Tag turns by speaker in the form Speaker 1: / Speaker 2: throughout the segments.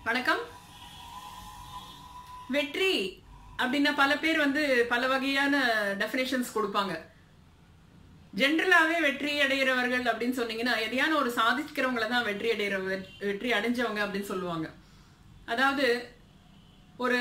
Speaker 1: வணக்கம் வெற்றி அப்படின்னா பல பேர் வந்து பல வகையான டெஃபினேஷன்ஸ் கொடுப்பாங்க ஜென்ரலாவே வெற்றி அடைகிறவர்கள் அப்படின்னு சொன்னீங்கன்னா எதையான ஒரு சாதிக்கிறவங்கள தான் வெற்றி அடைகிற வெற்றி அடைஞ்சவங்க அப்படின்னு சொல்லுவாங்க அதாவது ஒரு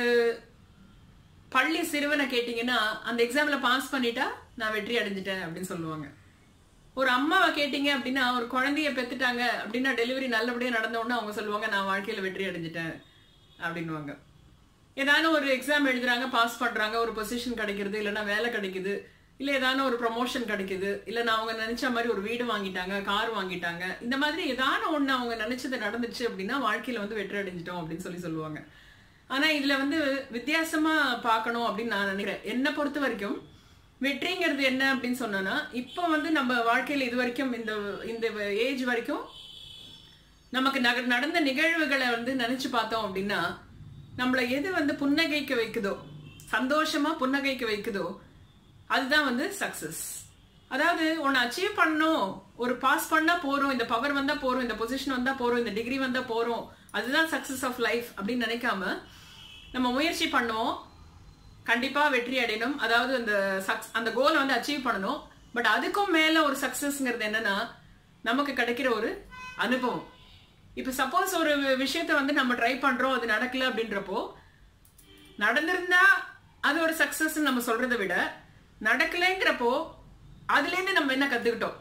Speaker 1: பள்ளி சிறுவனை கேட்டிங்கன்னா அந்த எக்ஸாம்ல பாஸ் பண்ணிட்டா நான் வெற்றி அடைஞ்சிட்டேன் அப்படின்னு சொல்லுவாங்க ஒரு அம்மாவை கேட்டீங்க அப்படின்னா ஒரு குழந்தைய பெத்துட்டாங்க அப்படின்னா டெலிவரி நல்லபடியா நடந்த உடனே அவங்க சொல்லுவாங்க நான் வாழ்க்கையில வெற்றி அடைஞ்சிட்டேன் அப்படின்னுவாங்க ஏதான ஒரு எக்ஸாம் எழுதுறாங்க பாஸ் பண்றாங்க ஒரு பொசிஷன் கிடைக்கிறது இல்லைன்னா வேலை கிடைக்குது இல்ல ஏதான ஒரு ப்ரொமோஷன் கிடைக்குது இல்லைன்னா அவங்க நினைச்ச மாதிரி ஒரு வீடு வாங்கிட்டாங்க கார் வாங்கிட்டாங்க இந்த மாதிரி ஏதான ஒண்ணு அவங்க நினைச்சது நடந்துச்சு அப்படின்னா வாழ்க்கையில வந்து வெற்றி அடைஞ்சிட்டோம் அப்படின்னு சொல்லி சொல்லுவாங்க ஆனா இதுல வந்து வித்தியாசமா பார்க்கணும் அப்படின்னு நான் நினைக்கிறேன் என்னை பொறுத்த வரைக்கும் வெற்றிங்கிறது என்ன அப்படின்னு சொன்னோன்னா இப்போ வந்து நம்ம வாழ்க்கையில இது வரைக்கும் இந்த இந்த ஏஜ் வரைக்கும் நமக்கு நக- நடந்த நிகழ்வுகளை வந்து நினைச்சு பார்த்தோம் அப்படின்னா நம்மளை எது வந்து புன்னகைக்க வைக்குதோ சந்தோஷமா புன்னகைக்க வைக்குதோ அதுதான் வந்து சக்சஸ் அதாவது ஒன்னு அச்சீவ் பண்ணணும் ஒரு பாஸ் பண்ணா போறோம் இந்த பவர் வந்தா போறோம் இந்த பொசிஷன் வந்தா போறோம் இந்த டிகிரி வந்தா போறோம் அதுதான் சக்சஸ் ஆஃப் லைஃப் அப்படின்னு நினைக்காம நம்ம முயற்சி பண்ணுவோம் கண்டிப்பா வெற்றி அடையணும் அதாவது அந்த சக்ஸ் அந்த கோலை வந்து அச்சீவ் பண்ணணும் பட் அதுக்கும் மேல ஒரு சக்சஸ்ங்கிறது என்னன்னா நமக்கு கிடைக்கிற ஒரு அனுபவம் இப்ப சப்போஸ் ஒரு விஷயத்த வந்து நம்ம ட்ரை பண்றோம் அது நடக்கல அப்படின்றப்போ நடந்திருந்தா அது ஒரு சக்சஸ் நம்ம சொல்றதை விட நடக்கலைங்கிறப்போ அதுல இருந்து நம்ம என்ன கத்துக்கிட்டோம்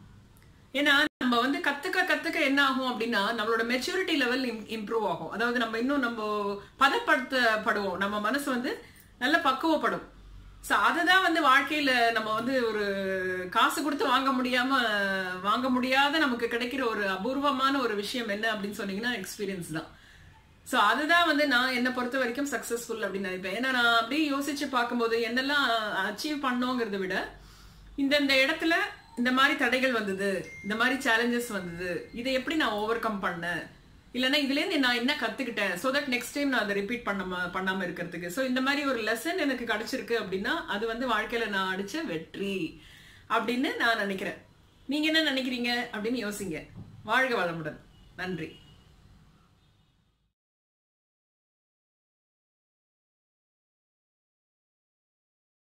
Speaker 1: ஏன்னா நம்ம வந்து கத்துக்க கத்துக்க என்ன ஆகும் அப்படின்னா நம்மளோட மெச்சூரிட்டி லெவல் இம்ப்ரூவ் ஆகும் அதாவது நம்ம இன்னும் நம்ம பதப்படுத்தப்படுவோம் நம்ம மனசு வந்து நல்ல பக்குவப்படும் ஸோ அதுதான் வந்து வாழ்க்கையில நம்ம வந்து ஒரு காசு கொடுத்து வாங்க முடியாம வாங்க முடியாத நமக்கு கிடைக்கிற ஒரு அபூர்வமான ஒரு விஷயம் என்ன அப்படின்னு சொன்னீங்கன்னா எக்ஸ்பீரியன்ஸ் தான் ஸோ அதுதான் வந்து நான் என்னை பொறுத்த வரைக்கும் சக்ஸஸ்ஃபுல் அப்படின்னு நினைப்பேன் ஏன்னா நான் அப்படியே யோசிச்சு பார்க்கும்போது என்னெல்லாம் அச்சீவ் பண்ணோங்கிறத விட இந்தந்த இடத்துல இந்த மாதிரி தடைகள் வந்தது இந்த மாதிரி சேலஞ்சஸ் வந்தது இதை எப்படி நான் ஓவர் கம் பண்ணேன் இல்லைன்னா இதுலேருந்து நான் என்ன கத்துக்கிட்டேன் ஸோ தட் நெக்ஸ்ட் டைம் நான் அதை ரிப்பீட் பண்ணாம பண்ணாம இருக்கிறதுக்கு ஸோ இந்த மாதிரி ஒரு லெசன் எனக்கு கிடைச்சிருக்கு அப்படின்னா அது வந்து வாழ்க்கையில நான் அடிச்ச வெற்றி அப்படின்னு நான் நினைக்கிறேன் நீங்க என்ன நினைக்கிறீங்க அப்படின்னு யோசிங்க வாழ்க வளமுடன் நன்றி